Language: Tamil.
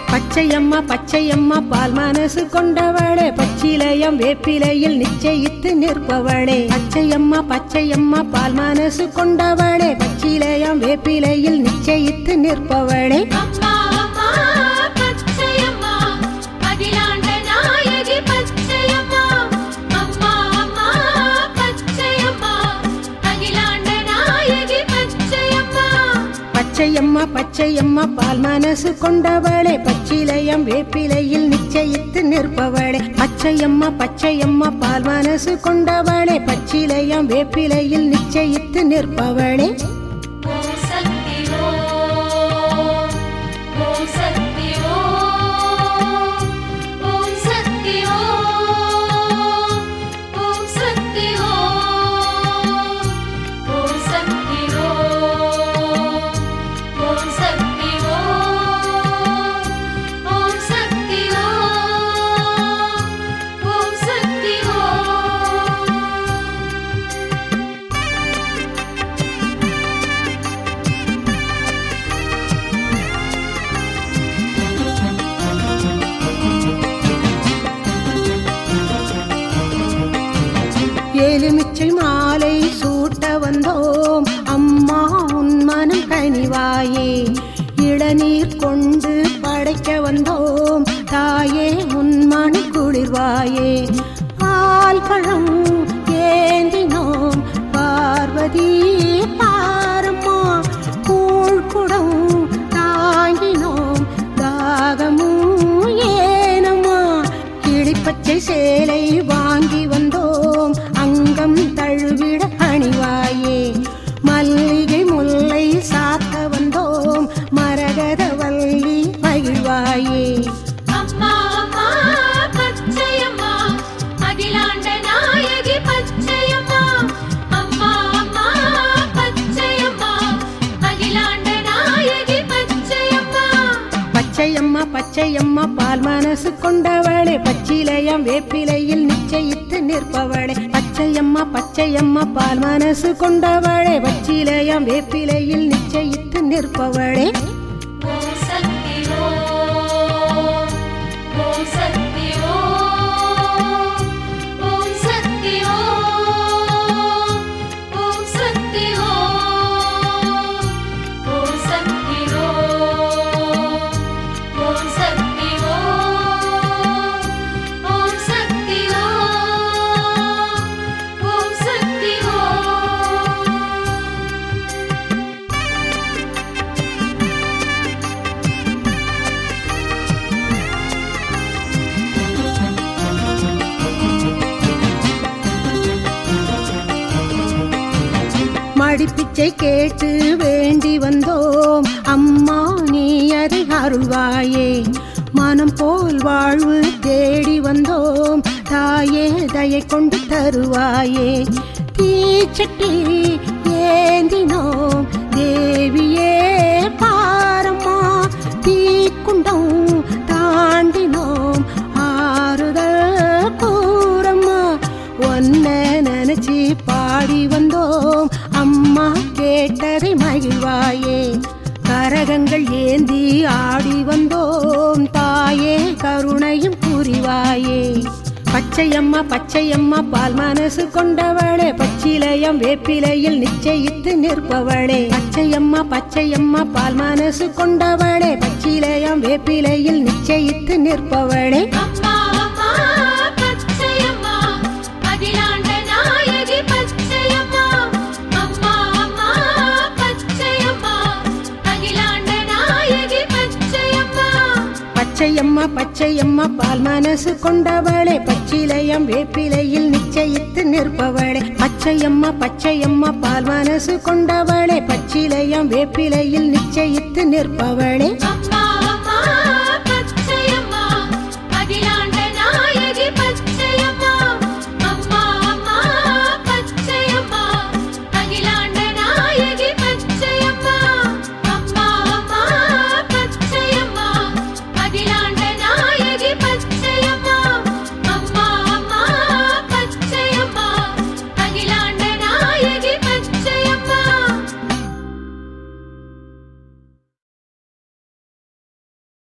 பச்சையம்மா பச்சையம்மா பால் மனசு கொண்டவளே பச்சிலையம் வேப்பிலையில் நிச்சயித்து நிற்பவளே பச்சையம்மா பச்சையம்மா பால் மனசு கொண்டவளே பச்சிலையம் வேப்பிலையில் நிச்சயித்து நிற்பவளே அம்மா அம்மா பச்சையம்மா அகிலாண்ட நாயகி பச்சையம்மா அம்மா அம்மா பச்சையம்மா அகிலாண்ட நாயகி பச்சையம்மா பச்சையம்மா பச்சையம்மா பால் மனசு கொண்டவளே பச்சிலையம் வேப்பிலையில் நிச்சயித்து நிற்பவளே பச்சையம்மா பச்சையம்மா பால் மனசு கொண்டவளே பச்சிலையம் வேப்பிலையில் நிச்சயித்து நிற்பவளே ஓம் சக்தி ஓம் ஓம் சக்தி ஓம் ஓம் சக்தி ஓம் ஓம் சக்தி ஓம் ஓம் சக்தி ஓம் ஓம் சக்தி ஓம் ஓம் சக்தி ஓம் ஓம் சக்தி ஓம் எலுமிச்சை மாலை சூட்ட வந்தோம் அம்மா உன் மனம் கனிவாயே இளநீர் கொண்டு படைக்க வந்தோம் தாயே உன் மன குளிர்வாயே பால் பழம் ஏந்தினோம் பார்வதி பாரம்மா கூழ்குடம் தாங்கினோம் தாகமும் ஏனம்மா கிளிப்பச்சை சேலை வாங்கி வந்தோம் அங்கம் தழுவிட அணிவாயே மல்லிகை முல்லை சாத்த வந்தோம் மரகத வள்ளி மகிழ்வாயே அம்மா அம்மா பச்சையம்மா அகிலாண்ட நாயகி பச்சையம்மா அம்மா அம்மா பச்சையம்மா அகிலாண்ட நாயகி பச்சையம்மா பச்சையம்மா பச்சையம்மா பால் மனசு கொண்டவளே பச்சிலையம் வேப்பிலையில் நிச்சயித்து நிற்பவளே பச்சையம்மா பச்சையம்மா பால் மனசு கொண்டவளே பச்சிலையம் வேப்பிலையில் நிச்சயித்து நிற்பவளே ஓம் சக்தி ஓம் ஓம் சக்தி ஓம் ஓம் சக்தி ஓம் ஓம் சக்தி ஓம் ஓம் சக்தி ஓம் ஓம் சக்தி ஓம் ஓம் சக்தி ஓம் ஓம் சக்தி ஓம் மடிப்பிச்சை கேட்டு வேண்டி வந்தோம் அம்மா நீ அதை அருள்வாயே மனம் போல் வாழ்வு தேடி வந்தோம் தாயே தயை கொண்டு தருவாயே தீச்சட்டி ஏந்தினோம் தேவியே பாரம்மா தீக்குண்டம் தாண்டினோம் ஆறுதல் கூறம்மா ஒன்ன நினைச்சு பாடி வந்தோம் அம்மா கேட்டதை மகிழ்வாயே கரகங்கள் ஏந்தி ஆடி வந்தோம் தாயே கருணையும் புரிவாயே பச்சையம்மா பச்சையம்மா பால் மனசு கொண்டவளே பச்சிலையம் வேப்பிலையில் நிச்சயித்து நிற்பவளே பச்சையம்மா பச்சையம்மா பால் மனசு கொண்டவளே பச்சிலையம் வேப்பிலையில் நிச்சயித்து நிற்பவளே அம்மா அம்மா பச்சையம்மா அகிலாண்ட நாயகி பச்சையம்மா அம்மா அம்மா பச்சையம்மா அகிலாண்ட நாயகி பச்சையம்மா பச்சையம்மா பச்சையம்மா பால் மனசு கொண்டவளே பச்சிலையம் வேப்பிலையில் நிச்சயித்து நிற்பவளே பச்சையம்மா பச்சையம்மா பால் மனசு கொண்டவளே பச்சிலையம் வேப்பிலையில் நிச்சயித்து நிற்பவளே